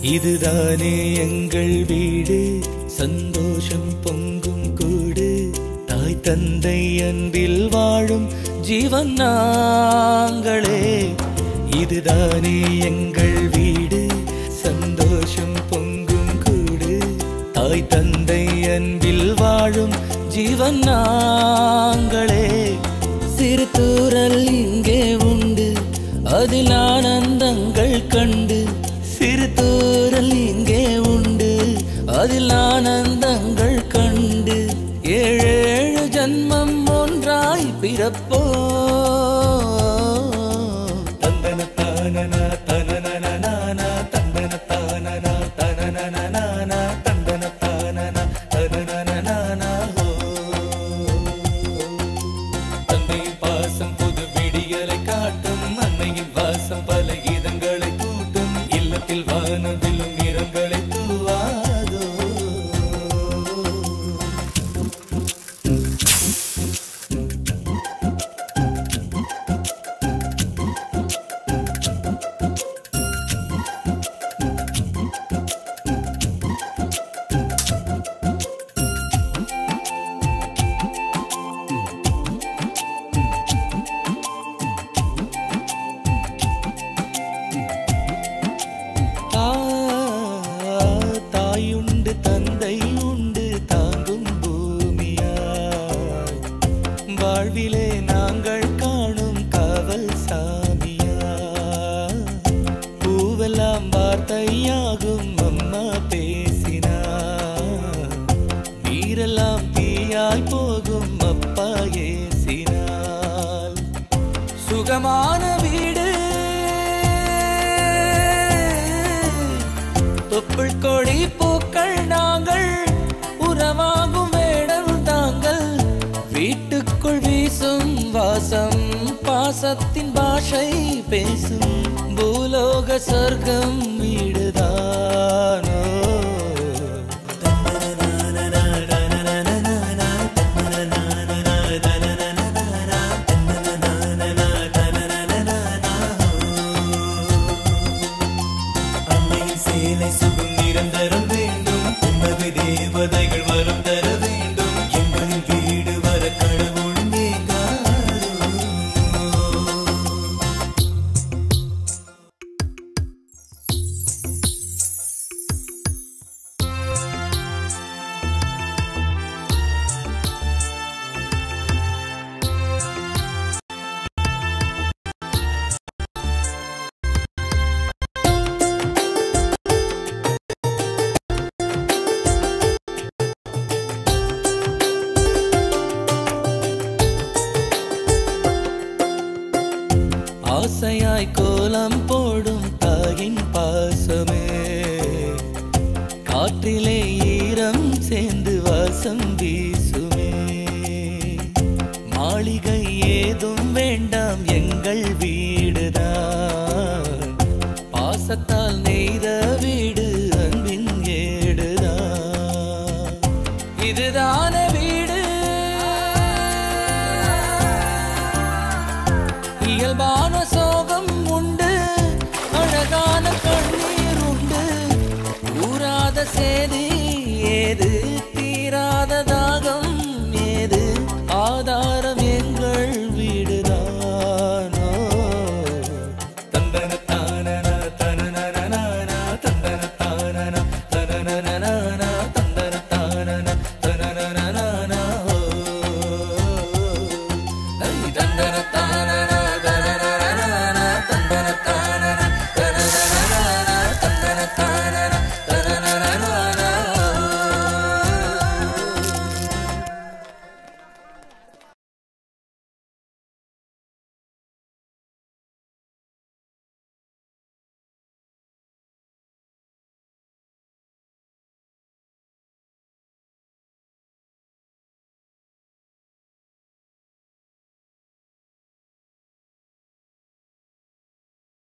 இதுதானே எங்கள் வீடு சந்தோஷம் பொங்கும் கூடு தாய் தந்தை அன்பில் வாழும் ஜீவன் நாங்களே இதுதானே எங்கள் வீடு சந்தோஷம் பொங்கும் கூடு தாய் தந்தை அன்பில் வாழும் ஜீவன் நாங்களே சிறு தூரல் இங்கே உண்டு அதில் ஆனந்தங்கள் கண்டு சிறு தூரல் இங்கே உண்டு அதில் ஆனந்தங்கள் கண்டு ஏழேழு ஜன்மம் ஒன்றாய் பிறப்போ தந்தன தானனா தனனனனானா, தந்தன தானனா தனனனனானா, தந்தன தானனா தனனனனானா, ஓ. தந்தையின் பாசம் புது விடியலை காட்டும் அன்னையின் வாசம் பல கீதங்களை கூட்டும் இல்லத்தில் வானவிலும் நிறங்களை தூவாதோ ஆ, தாயுண்டு தந்தை உண்டு தாங்கும் பூமியாய் வாழ்விலே நாங்கள் காணும் காவல் சாமியா பூவெல்லாம் வார்த்தையாகும் அம்மா பேசினார் நீரெல்லாம் தீயாய் போகும் அப்பா ஏசினால் சுகமான வீடு தொப்புள் கொடி பூக்கள் நாங்கள் உறவாகும் வேடம் தாங்கள் வீட்டுக்குள் வீசும் வாசம் பாசத்தின் பாஷை பேசும் பூலோக சொர்க்கம் வீடுதானோ அம்மையின் சேலை சுகம் நிரந்தரம் வேண்டும் உன்னது தேவதைகள் வரம் தர வேண்டும் எங்களின் வீடு வர கடவுளும் ஏங்காதோ ஆசையாய் கோலம் போடும் தாயின் பாசமே காற்றிலே ஈரம் சேர்ந்து வாசம் வீசுமே மாளிகை ஏதும் வேண்டாம் எங்கள் வீடுதான் பாசத்தால் நெய்த வீடு அன்பின் ஏடுதான் இதுதான வீடு இயல்பான சோகம் உண்டு அழகான கண்ணீர் உண்டு ஊராத சேதி ஏது தீராத தாகம் ஏது ஆதாரம் எங்கள் வீடு